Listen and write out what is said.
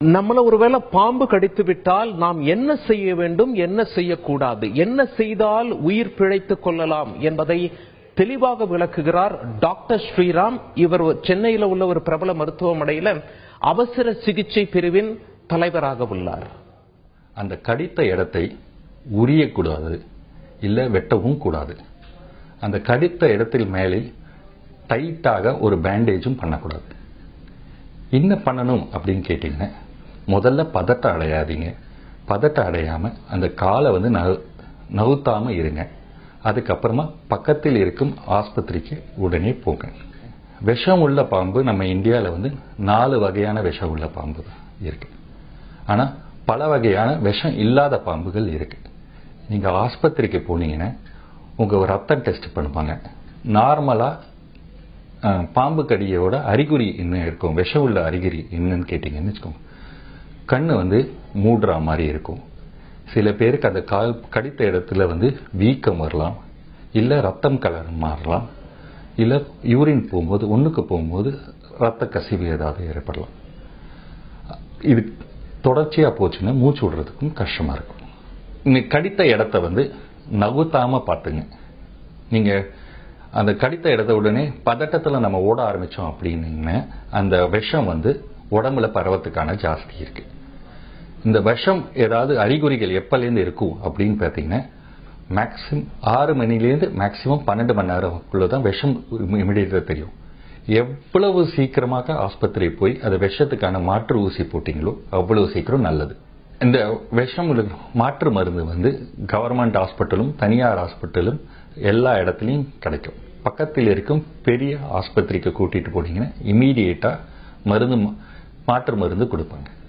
நம்மள ஒருவேளை பாம்பு கடித்து விட்டால் நாம் என்ன செய்ய வேண்டும் என்ன செய்யக்கூடாது என்ன செய்தால் உயிர் பிழைத்துக் கொள்ளலாம் என்பதை தெளிவாக விளக்குகிறார் டாக்டர் ஸ்ரீராம் இவர் சென்னையில உள்ள ஒரு பிரபல மருத்துவமனையில அவசர சிகிச்சை பிரிவின் தலைவராக உள்ளார் அந்த கடித்த இடத்தை உரியக்கூடாது இல்ல வெட்டவும் கூடாது அந்த கடித்த இடத்தில் மேலே டைட்டாக ஒரு பேண்டேஜும் பண்ணக்கூடாது என்ன பண்ணணும் அப்படின்னு கேட்டீங்கன்னா முதல்ல பதட்டம் அடையாதீங்க பதட்டம் அடையாம அந்த காலை வந்து நகு- நகுத்தாம இருங்க அதுக்கப்புறமா பக்கத்தில் இருக்கும் ஆஸ்பத்திரிக்கு உடனே போங்க விஷம் உள்ள பாம்பு நம்ம இந்தியாவில் வந்து நாலு வகையான விஷம் உள்ள பாம்பு இருக்கு ஆனா பல வகையான விஷம் இல்லாத பாம்புகள் இருக்கு நீங்க ஆஸ்பத்திரிக்கு போனீங்கன்னா உங்க ரத்தம் டெஸ்ட் பண்ணுவாங்க நார்மலா அஹ், பாம்பு கடியோட அறிகுறி என்ன இருக்கும் விஷம் உள்ள அறிகுறி என்னன்னு கேட்டீங்கன்னு வச்சுக்கோங்க கண்ணு வந்து மூடுற மாதிரி இருக்கும் சில பேருக்கு அந்த கால் கடித்த இடத்துல வந்து வீக்கம் வரலாம் இல்ல ரத்தம் கலர் மாறலாம் இல்ல யூரின் போகும்போது ஒண்ணுக்கு போகும்போது ரத்த கசிவு ஏதாவது ஏற்படலாம் இது தொடர்ச்சியா போச்சுன்னா மூச்சு விடுறதுக்கும் கஷ்டமா இருக்கும் நீங்க கடித்த இடத்த வந்து நகுத்தாம பார்த்துங்க நீங்க அந்த கடித்த இடத்த உடனே பதட்டத்துல நம்ம ஓட ஆரம்பிச்சோம் அப்படின்னீங்கன்னா அந்த விஷம் வந்து உடம்புல பரவத்துக்கான ஜாஸ்தி இருக்கு இந்த விஷம் ஏதாவது அறிகுறிகள் எப்பலேருந்து இருக்கும் அப்படின்னு பார்த்தீங்கன்னா மேக்சிமம் ஆறு மணிலேருந்து மேக்சிமம் பன்னெண்டு மணி நேரம்குள்ள தான் விஷம் இமிடியேட்டாக தெரியும் எவ்வளவு சீக்கிரமாக ஆஸ்பத்திரி போய் அந்த விஷத்துக்கான மாற்று ஊசி போட்டீங்களோ அவ்வளவு சீக்கிரம் நல்லது இந்த விஷம் உள்ள மாற்று மருந்து வந்து கவர்மெண்ட் ஹாஸ்பிட்டலும் தனியார் ஹாஸ்பிட்டலும் எல்லா இடத்துலையும் கிடைக்கும் பக்கத்தில் இருக்கும் பெரிய ஆஸ்பத்திரிக்கு கூட்டிட்டு போனீங்கன்னா இமீடியட்டா மருந்து மா- மாற்று மருந்து கொடுப்பாங்க